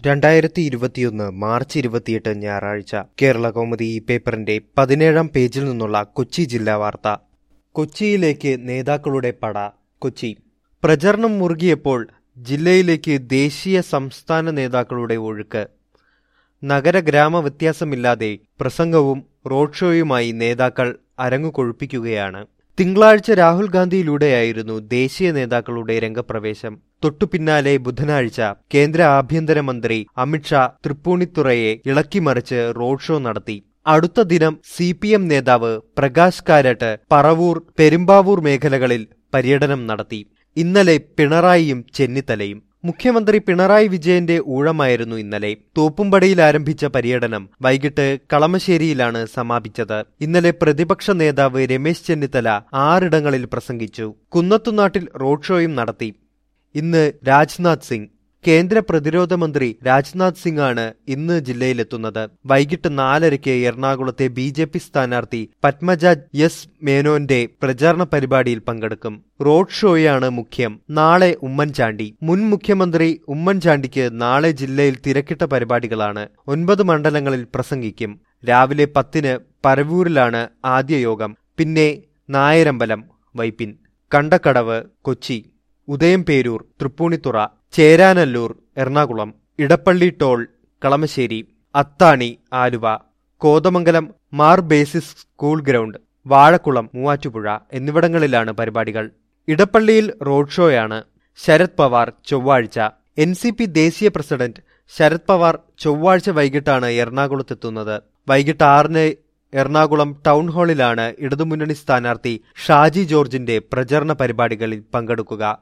രണ്ടായിരത്തി ഇരുപത്തിയൊന്ന് മാർച്ച് ഇരുപത്തിയെട്ട് ഞായറാഴ്ച കേരള കൗമുദി ഈ പേപ്പറിന്റെ പതിനേഴാം പേജിൽ നിന്നുള്ള കൊച്ചി ജില്ലാ വാർത്ത കൊച്ചിയിലേക്ക് നേതാക്കളുടെ പട കൊച്ചി പ്രചരണം മുറുകിയപ്പോൾ ജില്ലയിലേക്ക് ദേശീയ സംസ്ഥാന നേതാക്കളുടെ ഒഴുക്ക് നഗര ഗ്രാമ വ്യത്യാസമില്ലാതെ പ്രസംഗവും റോഡ് ഷോയുമായി നേതാക്കൾ അരങ്ങു കൊഴുപ്പിക്കുകയാണ് തിങ്കളാഴ്ച രാഹുൽ ഗാന്ധിയിലൂടെയായിരുന്നു ദേശീയ നേതാക്കളുടെ രംഗപ്രവേശം തൊട്ടുപിന്നാലെ ബുധനാഴ്ച കേന്ദ്ര ആഭ്യന്തരമന്ത്രി അമിത്ഷാ തൃപ്പൂണിത്തുറയെ ഇളക്കിമറിച്ച് റോഡ് ഷോ നടത്തി അടുത്ത ദിനം സി പി എം നേതാവ് പ്രകാശ് കാരാട്ട് പറവൂർ പെരുമ്പാവൂർ മേഖലകളിൽ പര്യടനം നടത്തി ഇന്നലെ പിണറായിയും ചെന്നിത്തലയും മുഖ്യമന്ത്രി പിണറായി വിജയന്റെ ഊഴമായിരുന്നു ഇന്നലെ തോപ്പുംപടിയിൽ ആരംഭിച്ച പര്യടനം വൈകിട്ട് കളമശ്ശേരിയിലാണ് സമാപിച്ചത് ഇന്നലെ പ്രതിപക്ഷ നേതാവ് രമേശ് ചെന്നിത്തല ആറിടങ്ങളിൽ പ്രസംഗിച്ചു കുന്നത്തുനാട്ടിൽ റോഡ് ഷോയും നടത്തി ഇന്ന് രാജ്നാഥ് സിംഗ് കേന്ദ്ര പ്രതിരോധ മന്ത്രി രാജ്നാഥ് സിംഗ് ആണ് ഇന്ന് ജില്ലയിലെത്തുന്നത് വൈകിട്ട് നാലരയ്ക്ക് എറണാകുളത്തെ ബി ജെ പി സ്ഥാനാർത്ഥി പത്മജ എസ് മേനോന്റെ പ്രചാരണ പരിപാടിയിൽ പങ്കെടുക്കും റോഡ് ഷോയാണ് മുഖ്യം നാളെ ഉമ്മൻചാണ്ടി മുൻ മുഖ്യമന്ത്രി ഉമ്മൻചാണ്ടിക്ക് നാളെ ജില്ലയിൽ തിരക്കിട്ട പരിപാടികളാണ് ഒൻപത് മണ്ഡലങ്ങളിൽ പ്രസംഗിക്കും രാവിലെ പത്തിന് പരവൂരിലാണ് ആദ്യ യോഗം പിന്നെ നായരമ്പലം വൈപ്പിൻ കണ്ടക്കടവ് കൊച്ചി ഉദയംപേരൂർ തൃപ്പൂണിത്തുറ ചേരാനല്ലൂർ എറണാകുളം ഇടപ്പള്ളി ടോൾ കളമശ്ശേരി അത്താണി ആലുവ കോതമംഗലം മാർ ബേസിസ് സ്കൂൾ ഗ്രൗണ്ട് വാഴക്കുളം മൂവാറ്റുപുഴ എന്നിവിടങ്ങളിലാണ് പരിപാടികൾ ഇടപ്പള്ളിയിൽ റോഡ് ഷോയാണ് ശരത് പവാർ ചൊവ്വാഴ്ച എൻ സി പി ദേശീയ പ്രസിഡന്റ് ശരത് പവാർ ചൊവ്വാഴ്ച വൈകിട്ടാണ് എറണാകുളത്തെത്തുന്നത് വൈകിട്ട് ആറിന് എറണാകുളം ടൗൺ ഹാളിലാണ് ഇടതുമുന്നണി സ്ഥാനാർത്ഥി ഷാജി ജോർജിന്റെ പ്രചരണ പരിപാടികളിൽ പങ്കെടുക്കുക